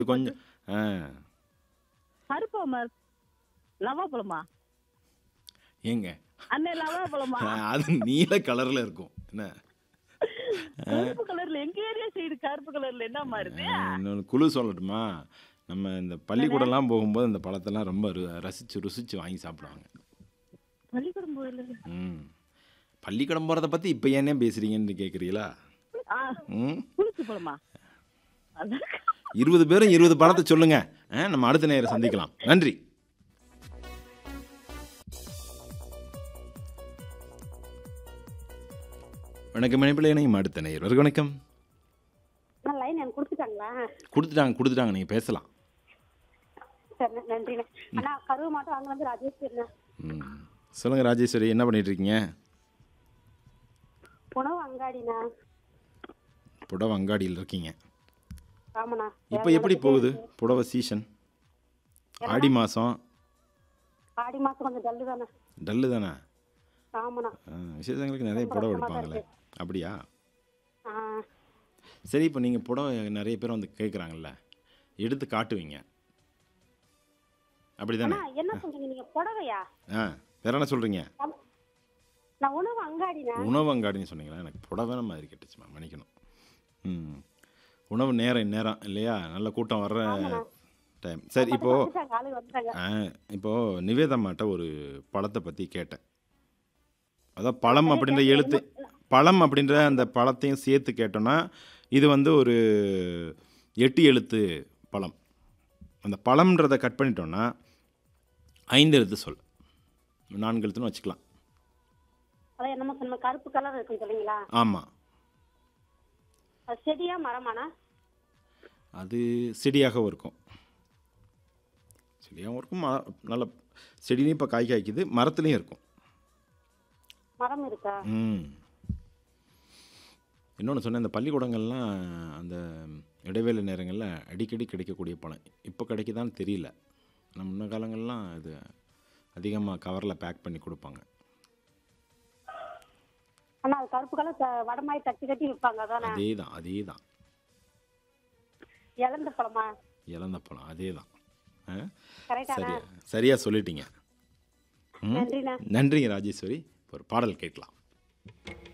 கொஞ்சம் ஆ கருப்பா மர் லவா பழமா ஏங்க அண்ணே லவா பழமா அது நீல கலர்ல இருக்கும் என்ன கருப்பு கலர்ல எங்க ஏரியா சைடு கருப்பு கலர்ல என்ன மாறுது ஆ, இன்னொன்னு குழு சொல்லட்டுமா நம்ம இந்த பள்ளிக்கூடம்லாம் போகும்போது இந்த பழத்தெல்லாம் ரொம்ப ரு- ரசிச்சு ருசிச்சு வாங்கி சாப்பிடுவாங்க பள்ளிக்கூடம் போயில ம் பள்ளிக்கூடம் போகிறத பற்றி இப்போ ஏனே பேசுறீங்கன்னு கேட்குறீங்களா ஆ ம் புளிச்சு பழமா அதான் இருபது பேரும் இருபது பழத்தை சொல்லுங்க ஆ, நம்ம அடுத்த நேரம் சந்திக்கலாம் நன்றி வணக்கம் இணைப்பில் இணையும் அடுத்த நேயர் வருக வணக்கம் அண்ணா லைன் எனக்கு கொடுத்துட்டாங்களா கொடுத்துட்டாங்க கொடுத்துட்டாங்க நீங்கள் பேசலாம் சரி ந- நன்றிண்ணே அண்ணா கருவு மாட்டம் அங்கே வந்து ராஜேஷ் அண்ணா ம் சொல்லுங்கள் ராஜேஸ்வரி என்ன பண்ணிட்டு இருக்கீங்க உணவு அங்காடிண்ணா புடவை அங்காடியில் இருக்கீங்க ஆமாண்ணா இப்போ எப்படி போகுது புடவை சீசன் ஆடி மாதம் ஆடி மாதம் கொஞ்சம் டல்லு தானே டல்லு தானே ஆமாண்ணா ஆ, விசேஷங்களுக்கு நிறைய புடவை எடுப்பாங்களே அப்படியா ஆ சரி இப்போ நீங்கள் புடவை நிறைய பேர் வந்து கேட்குறாங்கல்ல எடுத்து காட்டுவீங்க அப்படி தானே அண்ணா என்ன சொல்றீங்க நீங்க புடவையா ஆ வேற என்ன சொல்கிறீங்க ஆம். நான் உணவு அங்காடிண்ணா உணவு அங்காடின்னு சொன்னீங்களா எனக்கு புடவை மாதிரி கேட்டுச்சுமா மன்னிக்கணும் ம் உணவு நேரம் நேரம் இல்லையா நல்ல கூட்டம் வர்ற டைம் சரி இப்போது வந்துட்டாங்க ஆளு வந்துட்டாங்க ஆ, இப்போ நிவேதம்மாட்ட ஒரு பழத்தை பற்றி கேட்டேன் அதான் பழம் அப்படின்ற எழுத்து பழம் அப்படின்ற அந்த பழத்தையும் சேர்த்து கேட்டோன்னா இது வந்து ஒரு எட்டு எழுத்து பழம் அந்த பழம்ன்றதை கட் பண்ணிட்டோன்னா ஐந்து எழுத்து சொல் நான்கு எழுத்துன்னு வச்சுக்கலாம் அதான் என்னமோ சொன்ன கருப்பு கலர் இருக்குன்னு சொல்றீங்களா ஆமாம் அது செடியா மரமாண்ணா அது செடியாகவும் இருக்கும் செடியாகவும் இருக்கும் ம நல்ல செடிலையும் இப்போ காய் காய்க்குது மரத்துலேயும் இருக்கும் மரம் இருக்கா ம் இன்னொன்று சொன்னேன் இந்த பள்ளிக்கூடங்கள்லாம் அந்த இடைவேளை நேரங்களில் அடிக்கடி கிடைக்கக்கூடிய பழம் இப்போ கிடைக்குதான்னு தெரியல நம்ம முன்ன காலங்கள்லாம் இது அதிகமாக கவரில் பேக் பண்ணி கொடுப்பாங்க அண்ணா அது கருப்பு கலர் த- வடை மாதிரி தட்டி கட்டி விற்பாங்க அதானே அதே தான் அதே தான் இழந்த பழமா இழந்த பழம் அதே தான் ஆ? கரெக்டாண்ணா சரியா சரியாக சொல்லிட்டீங்க ம் நன்றிண்ணா நன்றிங்க ராஜேஸ்வரி ஒரு பாடல் கேட்கலாம்